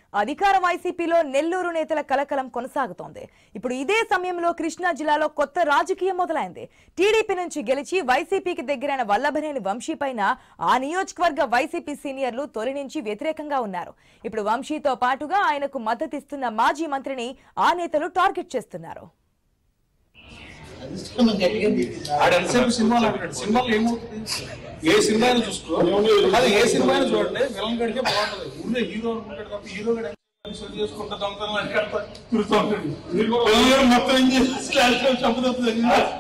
అధికార వైసీపీలో నెల్లూరు నేతల కలకలం కొనసాగుతోంది ఇప్పుడు ఇదే సమయంలో కృష్ణా జిల్లాలో కొత్త రాజకీయం మొదలైంది టీడీపీ నుంచి గెలిచి వైసీపీకి దగ్గరైన వల్లభనేని వంశీ పైన ఆ నియోజకవర్గ వైసీపీ సీనియర్లు తొలి నుంచి వ్యతిరేకంగా ఉన్నారు ఇప్పుడు వంశీతో పాటుగా ఆయనకు మద్దతిస్తున్న మాజీ మంత్రిని ఆ నేతలు టార్గెట్ చేస్తున్నారు ఆడ ఎంతసేపు సినిమాలు అంటాడు సినిమాలు ఏమవుతుంది ఏ సినిమా అయినా చూసుకో అది ఏ సినిమా అయినా చూడండి విలన్ గడికే బాగుంటది ఊళ్ళో హీరో అనుకుంటాడు తప్ప హీరో గడి సెట్ చేసుకుంటా దొంగతనం అడిగడతా తిరుగుతూ ఉంటాడు పిల్లలు మొత్తం ఏం చేసి స్లాష్ లో చంపుతుంది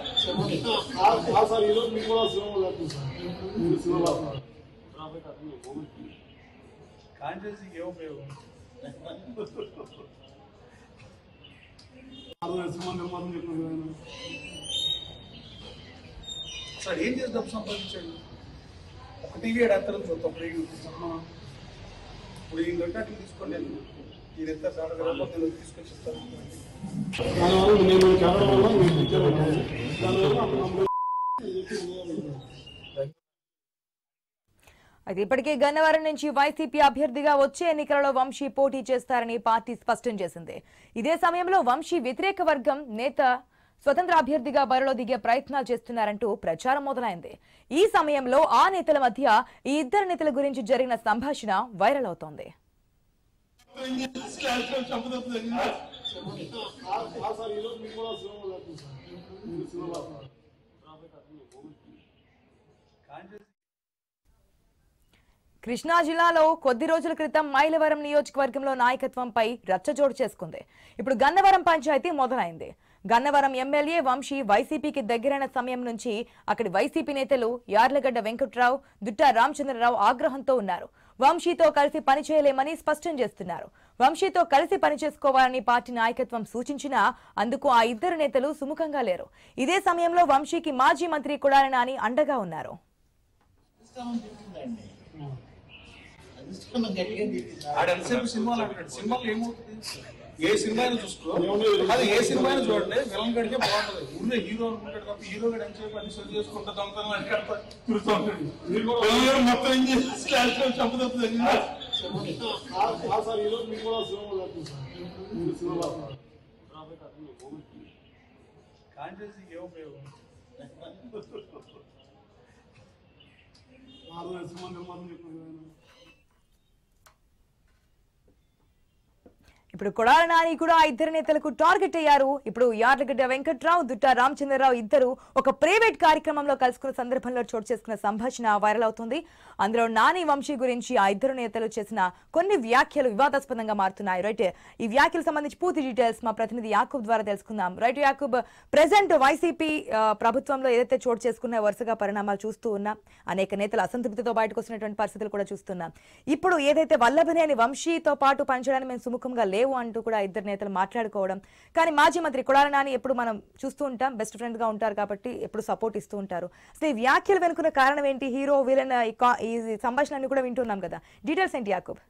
సార్ ఈరోజు మీకు కూడా సినిమా లేకపోతే సార్ మీరు సినిమా కాన్షియస్ ఏ ఉపయోగం సినిమా నిర్మాణం చెప్పినారు కదా ఆయన. అసలు ఏం చేసి డబ్బు సంపాదించాడు ఒక టీవీ ఎడతారని చూస్తాం ఇప్పుడు ఈ- ఇప్పుడు ఈ గంటలు తీసుకోండి ఇది ఎంత సార్ తీసుకొచ్చి ఇస్తాను దానివల్ల నేను చదవడం వల్ల మీకు ఇచ్చాను దానివల్ల అప్పుడు నమ్మకం అయితే ఇప్పటికే గన్నవరం నుంచి వైసీపీ అభ్యర్థిగా వచ్చే ఎన్నికలలో వంశీ పోటీ చేస్తారని పార్టీ స్పష్టం చేసింది ఇదే సమయంలో వంశీ వ్యతిరేక వర్గం నేత స్వతంత్ర అభ్యర్థిగా బరిలో దిగే ప్రయత్నాలు చేస్తున్నారంటూ ప్రచారం మొదలైంది ఈ సమయంలో ఆ నేతల మధ్య ఈ ఇద్దరు నేతల గురించి జరిగిన సంభాషణ వైరల్ అవుతోంది స్లాష్ లో చంపుతుంది సార్ ఈరోజు మీకు కూడా సినిమా లేకపోతే సార్ మీరు సినిమా కృష్ణా జిల్లాలో కొద్ది రోజుల క్రితం మైలవరం నియోజకవర్గంలో నాయకత్వంపై రచ్చజోడు చేసుకుంది ఇప్పుడు గన్నవరం పంచాయతీ మొదలైంది గన్నవరం ఎమ్మెల్యే వంశీ వైసీపీకి దగ్గరైన సమయం నుంచి అక్కడి వైసీపీ నేతలు యార్లగడ్డ వెంకట్రావు దుట్టా రామచంద్రరావు ఆగ్రహంతో ఉన్నారు వంశీతో కలిసి పనిచేయలేమని స్పష్టం చేస్తున్నారు వంశీతో కలిసి పనిచేసుకోవాలని పార్టీ నాయకత్వం సూచించినా అందుకు ఆ ఇద్దరు నేతలు సుముఖంగా లేరు ఇదే సమయంలో వంశీకి మాజీ మంత్రి కొడాలి నాని అండగా ఉన్నారు ఆడ ఎంతసేపు సినిమాలు అంటాడు సినిమాలు ఏమవుతుంది ఏ సినిమా అయినా చూసుకో అది ఏ సినిమా అయినా చూడండి విలన్ గడికే బాగుంటది ఊళ్ళో హీరో అనుకుంటాడు తప్ప హీరో గడి ఎంతసేపు అన్ని సెట్ చేసుకుంటా దొంగతనం అడిగడతా తిరుగుతూ ఉంటాడు పిల్లలు మొత్తం ఏం చేసి స్లాష్ లో చంపుతుంది సార్ ఈరోజు మీకు కూడా సినిమా లేకపోతే సార్ మీరు సినిమా కాన్షియస్ ఏ ఉపయోగం సినిమా నిర్మాణం చెప్పినారు కదా ఆయన. ఇప్పుడు కొడాల నాని కూడా ఆ ఇద్దరు నేతలకు టార్గెట్ అయ్యారు ఇప్పుడు యార్లగడ్డ వెంకట్రావు దుట్టా రామచంద్రరావు ఇద్దరు ఒక ప్రైవేట్ కార్యక్రమంలో కలుసుకున్న సందర్భంలో చోటు చేసుకున్న సంభాషణ వైరల్ అవుతుంది అందులో నాని వంశీ గురించి ఆ ఇద్దరు నేతలు చేసిన కొన్ని వ్యాఖ్యలు వివాదాస్పదంగా మారుతున్నాయి రైట్ ఈ వ్యాఖ్యలకు సంబంధించి పూర్తి డీటెయిల్స్ మా ప్రతినిధి యాకూబ్ ద్వారా తెలుసుకుందాం రైట్ యాకూబ్ ప్రజెంట్ వైసీపీ ఆ, ప్రభుత్వంలో ఏదైతే చోటు చేసుకున్న వరుసగా పరిణామాలు చూస్తూ ఉన్నాం అనేక నేతలు అసంతృప్తితో బయటకు వస్తున్నటువంటి పరిస్థితులు కూడా చూస్తున్నాం ఇప్పుడు ఏదైతే వల్లభనేని వంశీతో పాటు పనిచేయడానికి మేము సుముఖంగా లేవు అంటూ కూడా ఇద్దరు నేతలు మాట్లాడుకోవడం కానీ మాజీ మంత్రి కొడాలి నాని ఎప్పుడు మనం చూస్తూ ఉంటాం బెస్ట్ ఫ్రెండ్ గా ఉంటారు కాబట్టి ఎప్పుడు సపోర్ట్ ఇస్తూ ఉంటారు అసలు ఈ వ్యాఖ్యలు వెనుకున్న కారణం ఏంటి హీరో విలన్ ఈ కా- ఈ సంభాషణ అన్ని కూడా వింటున్నాం కదా డీటెయిల్స్ ఏంటి యాకూబ్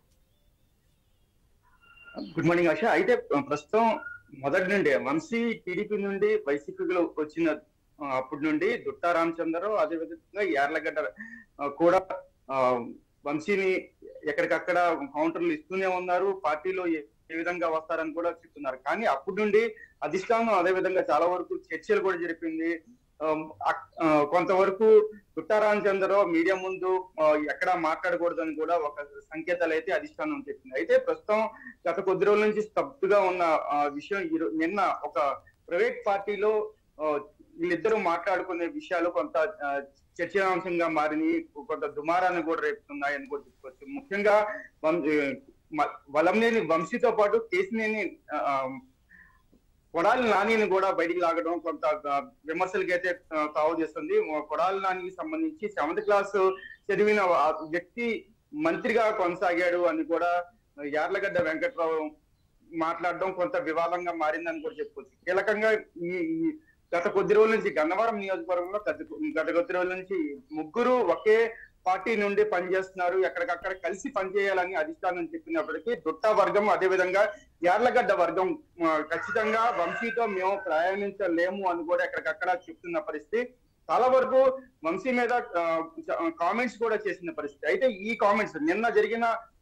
గుడ్ మార్నింగ్ ఆశ అయితే ప్రస్తుతం మొదటి నుండి వంశీ టీడీపీ నుండి వైసీపీలో వచ్చిన ఆ, అప్పటి నుండి దుట్టా రామచంద్రరావు అదే విధంగా యార్లగడ్డ ఆ, కూడా ఆ, వంశీని ఎక్కడికక్కడ కౌంటర్లు ఇస్తూనే ఉన్నారు పార్టీలో ఏ ఏ విధంగా వస్తారని కూడా చెప్తున్నారు కానీ అప్పటి నుండి అధిష్టానం అదే విధంగా చాలా వరకు చర్చలు కూడా జరిపింది ఆమ్, అక్- ఆ, కొంతవరకు దుట్టారామచంద్రరావు మీడియా ముందు ఆ, ఎక్కడా మాట్లాడకూడదని కూడా ఒక సంకేతాలు అయితే అధిష్టానం చెప్పింది అయితే ప్రస్తుతం గత కొద్ది రోజుల నుంచి స్తబ్దుగా ఉన్న ఆ, విషయం ఈ రో- నిన్న ఒక ప్రైవేట్ పార్టీలో ఆ, వీళ్ళిద్దరూ మాట్లాడుకునే విషయాలు కొంత ఆ, చర్చనాంశంగా మారిని కొంత దుమారాన్ని కూడా రేపుతున్నాయని కూడా చెప్పుకోవచ్చు ముఖ్యంగా వం- ఏ, మ- వలంనేని వంశీతో పాటు కేసినేని ఆ, ఆ, కొడాలి నానిని కూడా బయటికి లాగడం కొంత ఆ, విమర్శలకైతే ఆ, తావు చేస్తుంది కొడాలి నానికి సంబంధించి సెవెంత్ క్లాస్ చదివిన ఆ వ్యక్తి మంత్రిగా కొనసాగాడు అని కూడా యార్లగడ్డ వెంకట్రావు మాట్లాడడం కొంత వివాదంగా మారిందని కూడా చెప్పుకోవచ్చు కీలకంగా ఈ ఈ గత కొద్ది రోజుల నుంచి గన్నవరం నియోజకవర్గంలో గత గత కొద్ది రోజుల నుంచి ముగ్గురు ఒకే పార్టీ నుండి పనిచేస్తున్నారు ఎక్కడికక్కడ కలిసి పనిచేయాలని అధిష్టానం చెప్పినప్పటికీ దుట్టా వర్గం అదే విధంగా యార్లగడ్డ వర్గం ఆ, ఖచ్చితంగా వంశీతో మేము ప్రయాణించలేము అని కూడా ఎక్కడికక్కడ చెప్తున్న పరిస్థితి చాలా వరకు వంశీ మీద కామెంట్స్ కూడా చేసిన పరిస్థితి అయితే ఈ కామెంట్స్ నిన్న జరిగిన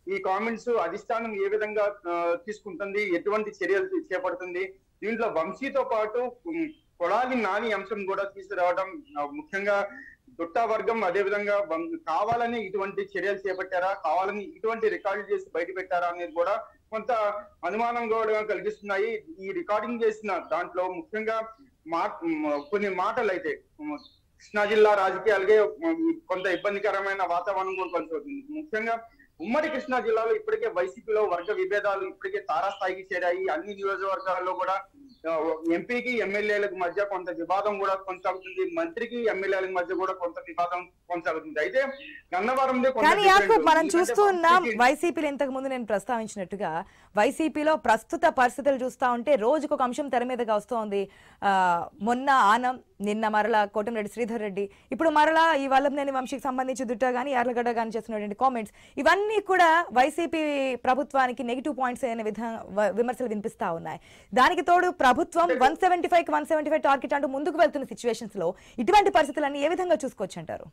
ఈ కామెంట్స్ అధిష్టానం ఏ విధంగా ఆ, తీసుకుంటుంది ఎటువంటి చర్యలు చేపడుతుంది దీంట్లో వంశీతో పాటు ఉమ్, కొడాలి నాని అంశం కూడా తీసుకురావడం ఆ, ముఖ్యంగా దుట్టా వర్గం అదే విధంగా వం- కావాలని ఇటువంటి చర్యలు చేపట్టారా కావాలని ఇటువంటి రికార్డు చేసి బయట పెట్టారా అనేది కూడా కొంత అనుమానం కూడా కలిగిస్తున్నాయి ఈ రికార్డింగ్ చేసిన దాంట్లో ముఖ్యంగా మా మ్, కొన్ని మాటలు అయితే మ్, కృష్ణా జిల్లా రాజకీయాలకే మ్, కొంత ఇబ్బందికరమైన వాతావరణం కూడా కొనసాగుతుంది ముఖ్యంగా ఉమ్మడి కృష్ణా జిల్లాలో ఇప్పటికే వైసీపీలో వర్గ విభేదాలు ఇప్పటికే తారాస్థాయికి చేరాయి అన్ని నియోజకవర్గాల్లో కూడా ఆ, ఎంపీకి ఎమ్మెల్యేలకు మధ్య కొంత వివాదం కూడా కొనసాగుతుంది మంత్రికి ఎమ్మెల్యేలకు మధ్య కూడా కొంత వివాదం కొనసాగుతుంది అయితే గన్నవరంలో కొంత కానీ యాకూబ్ different. మనం ఎందుకంటే చూస్తూ ఉన్నాం వంశీకి- వైసీపీలో ఇంతకు ముందు నేను ప్రస్తావించినట్టుగా వైసీపీలో ప్రస్తుత పరిస్థితులు చూస్తా ఉంటే రోజుకు ఒక అంశం తెర మీదగా వస్తోంది ఆ, మొన్న ఆనం నిన్న మరలా కోటమిరెడ్డి శ్రీధర్ రెడ్డి ఇప్పుడు మరలా ఈ వల్లభనేని వంశీకి సంబంధించి దుట్టా కానీ యార్లగడ్డ కానీ చేస్తున్నటువంటి కామెంట్స్ ఇవన్నీ కూడా వైసీపీ ప్రభుత్వానికి నెగిటివ్ పాయింట్స్ అనే విధంగా వ- విమర్శలు వినిపిస్తా ఉన్నాయి దానికి తోడు ప్రభుత్వం one seventy five one seventy five target అంటూ ముందుకు వెళ్తున్న సిచ్యువేషన్స్ లో ఇటువంటి పరిస్థితులన్నీ ఏ విధంగా చూసుకోవచ్చు అంటారు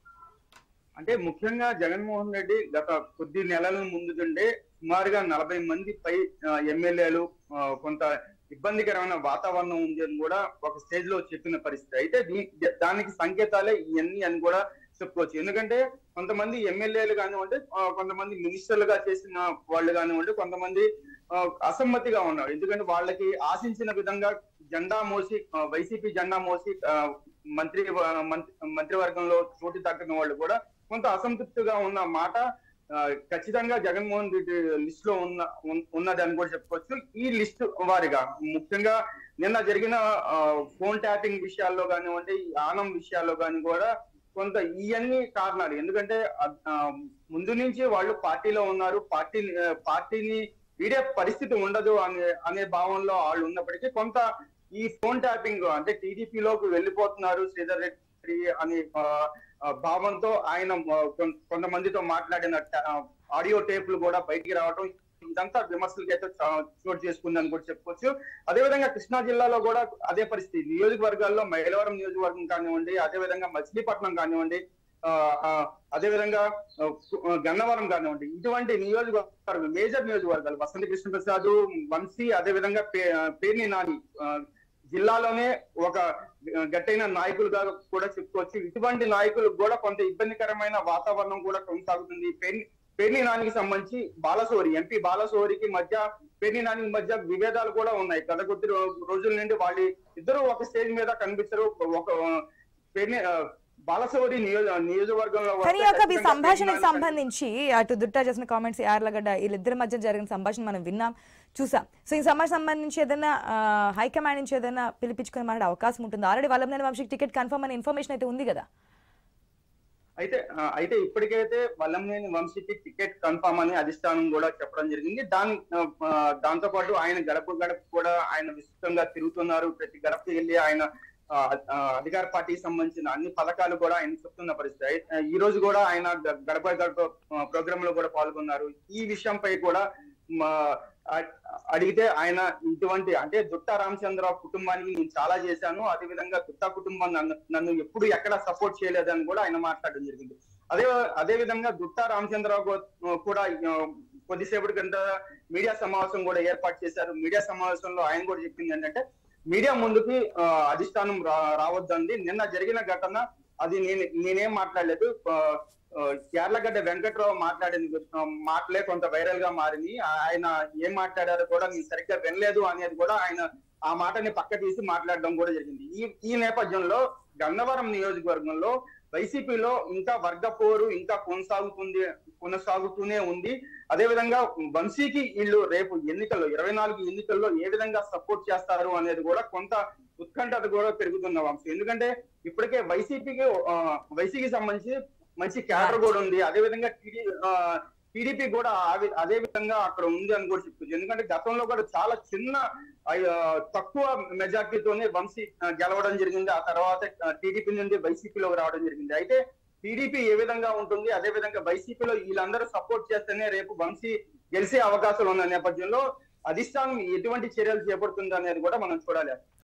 అంటే ముఖ్యంగా జగన్మోహన్ రెడ్డి గత కొద్ది నెలల ముందుండే సుమారుగా నలభై మంది పై ఆ, ఎమ్మెల్యేలు ఆ, కొంత ఇబ్బందికరమైన వాతావరణం ఉంది అని కూడా ఒక స్టేజ్ లో చెప్పిన పరిస్థితి అయితే దీ- దానికి సంకేతాలే ఇవన్నీ అని కూడా చెప్పుకోవచ్చు ఎందుకంటే కొంతమంది ఎమ్మెల్యేలు కానివ్వండి ఆ, కొంతమంది మినిస్టర్లుగా చేసిన వాళ్ళు కానివ్వండి కొంతమంది ఆ, అసమ్మతిగా ఉన్నారు ఎందుకంటే వాళ్ళకి ఆశించిన విధంగా జెండా మోసి ఆ, వైసీపీ జెండా మోసి ఆ, మంత్రి మంత్రి- మంత్రివర్గంలో చోటు దక్కని వాళ్ళు కూడా కొంత అసంతృప్తిగా ఉన్న మాట ఆ, ఖచ్చితంగా జగన్మోహన్ రెడ్డి లిస్ట్ లో ఉన్న ఉన్- ఉన్నది అని కూడా చెప్పుకోవచ్చు ఈ లిస్ట్ వారిగా ముఖ్యంగా నిన్న జరిగిన ఆ, ఫోన్ ట్యాపింగ్ విషయాల్లో కానివ్వండి ఈ ఆనం విషయాల్లో కానీ కూడా కొంత ఇవన్నీ కారణాలు ఎందుకంటే అ- ఆ, ముందు నుంచి వాళ్ళు పార్టీలో ఉన్నారు పార్టీ పార్టీని వీడే పరిస్థితి ఉండదు అనే అనే భావంలో వాళ్ళు ఉన్నప్పటికీ కొంత ఈ ఫోన్ ట్యాపింగ్ అంటే టీడీపీలోకి వెళ్ళిపోతున్నారు శ్రీధర్ రెడ్డి అనే ఆ, ఆ, భావంతో ఆయన ఆ, కొన్- కొంతమందితో మాట్లాడిన ట- ఆ, ఆడియో టేపులు కూడా బయటికి రావడం ఇదంతా విమర్శలకి అయితే చా- చోటు చేసుకుందని కూడా చెప్పుకోవచ్చు అదేవిధంగా కృష్ణా జిల్లాలో కూడా అదే పరిస్థితి నియోజకవర్గాల్లో మైలవరం నియోజకవర్గం కానివ్వండి అదేవిధంగా మచిలీపట్నం కానివ్వండి ఆ, ఆ, అదేవిధంగా ఆ, కు- ఆ, గన్నవరం కానివ్వండి ఇటువంటి నియోజకవర్గాలు మేజర్ నియోజకవర్గాలు వసంత కృష్ణ ప్రసాద్ వంశీ అదేవిధంగా పే పేర్ని నాని ఆ, జిల్లాలోనే ఒక గట్టైన నాయకులుగా కూడా చెప్పుకోవచ్చు ఇటువంటి నాయకులకు కూడా కొంత ఇబ్బందికరమైన వాతావరణం కూడా కొనసాగుతుంది పేర్ని పేర్ని నానికి సంబంధించి బాలసోరి ఎంపీ బాలసోరికి మధ్య పేర్ని నానికి మధ్య విభేదాలు కూడా ఉన్నాయి గత కొద్ది రో- రోజుల నుండి వాళ్ళు ఇద్దరు ఒక స్టేజ్ మీద కనిపించరు ఒక పేర్ని ఆ, బాలసోరి నియోజ నియోజకవర్గంలో వస్తే కానీ ఒక ఈ ఖచ్చితంగా సంభాషణకు పేర్ని నాని సంబంధించి అటు దుట్టా చేసిన కామెంట్స్ యార్లగడ్డ వీళ్ళిద్దరి మధ్య జరిగిన సంభాషణ మనం విన్నాం చూసాం సో ఈ సంభాషణ సంబంధించి ఏదైనా ఆ, హైకమాండ్ నుంచి ఏదైనా పిలిపించుకుని మాట్లాడే అవకాశం ఉంటుంది ఆల్రెడీ వల్లభనేని వంశీకి టికెట్ కన్ఫర్మ్ అనే ఇన్ఫర్మేషన్ అయితే ఉంది కదా అయితే ఆ, అయితే ఇప్పటికైతే వల్లంనేని వంశీకి టికెట్ కన్ఫర్మ్ అని అధిష్టానం కూడా చెప్పడం జరిగింది దాని ఆ, దాంతో పాటు ఆయన గడప గడప కూడా ఆయన విస్తృతంగా తిరుగుతున్నారు ప్రతి గడపకి వెళ్ళి ఆయన ఆ, ఆ, అధికార పార్టీకి సంబంధించిన అన్ని పథకాలు కూడా ఆయన చెప్తున్న పరిస్థితి అయి- ఆ, ఈ రోజు కూడా ఆయన గ- గడప గడప ప్రోగ్రామ్ లో కూడా పాల్గొన్నారు ఈ విషయంపై కూడా మా అ- అడిగితే ఆయన ఇటువంటి అంటే దుట్టా రామచంద్ర కుటుంబానికి నేను చాలా చేశాను అదే విధంగా దుట్టా కుటుంబం నన్ను నన్ను ఎప్పుడు ఎక్కడ సపోర్ట్ చేయలేదని కూడా ఆయన మాట్లాడడం జరిగింది అదే అదే విధంగా దుట్టా రామచంద్రరావు గో- కూడా ఆ, కొద్దిసేపటి కింద మీడియా సమావేశం కూడా ఏర్పాటు చేశారు మీడియా సమావేశంలో ఆయన కూడా చెప్పింది ఏంటంటే మీడియా ముందుకి ఆ, అధిష్టానం రా రావద్దండి నిన్న జరిగిన ఘటన అది నేను నేనేం మాట్లాడలేదు ఆ, ఆ, యార్లగడ్డ వెంకట్రావు మాట్లాడింది ఆ, మాటలే కొంత వైరల్ గా మారింది ఆ- ఆయన ఏం మాట్లాడారో కూడా నేను సరిగ్గా వినలేదు అనేది కూడా ఆయన ఆ మాటని పక్క తీసి మాట్లాడడం కూడా జరిగింది ఈ ఈ నేపథ్యంలో గన్నవరం నియోజకవర్గంలో వైసీపీలో ఇంకా వర్గ పోరు ఇంకా కొనసాగుతుంది కొనసాగుతూనే ఉంది అదే విధంగా వంశీకి వీళ్ళు రేపు ఎన్నికల్లో ఇరవై నాలుగు ఎన్నికల్లో ఏ విధంగా సపోర్ట్ చేస్తారు అనేది కూడా కొంత ఉత్కంఠత కూడా పెరుగుతున్న వంశీ ఎందుకంటే ఇప్పటికే వైసీపీకి ఆ, వైసీకి సంబంధించి మంచి క్యాడర్ కూడా ఉంది అదే విధంగా టీడీ టీడీపీ కూడా ఆ వి- అదే విధంగా అక్కడ ఉంది అని కూడా చెప్పుకోవచ్చు ఎందుకంటే గతంలో కూడా చాలా చిన్న ఆ, తక్కువ మెజార్టీతోనే వంశీ ఆ, గెలవడం జరిగింది ఆ తర్వాత టీడీపీ నుండి వైసీపీలోకి రావడం జరిగింది అయితే టీడీపీ ఏ విధంగా ఉంటుంది అదే విధంగా వైసీపీలో వీళ్ళందరూ సపోర్ట్ చేస్తేనే రేపు వంశీ గెలిచే అవకాశాలు ఉన్న నేపథ్యంలో అధిష్టానం ఎటువంటి చర్యలు చేపడుతుంది అనేది కూడా మనం చూడాలి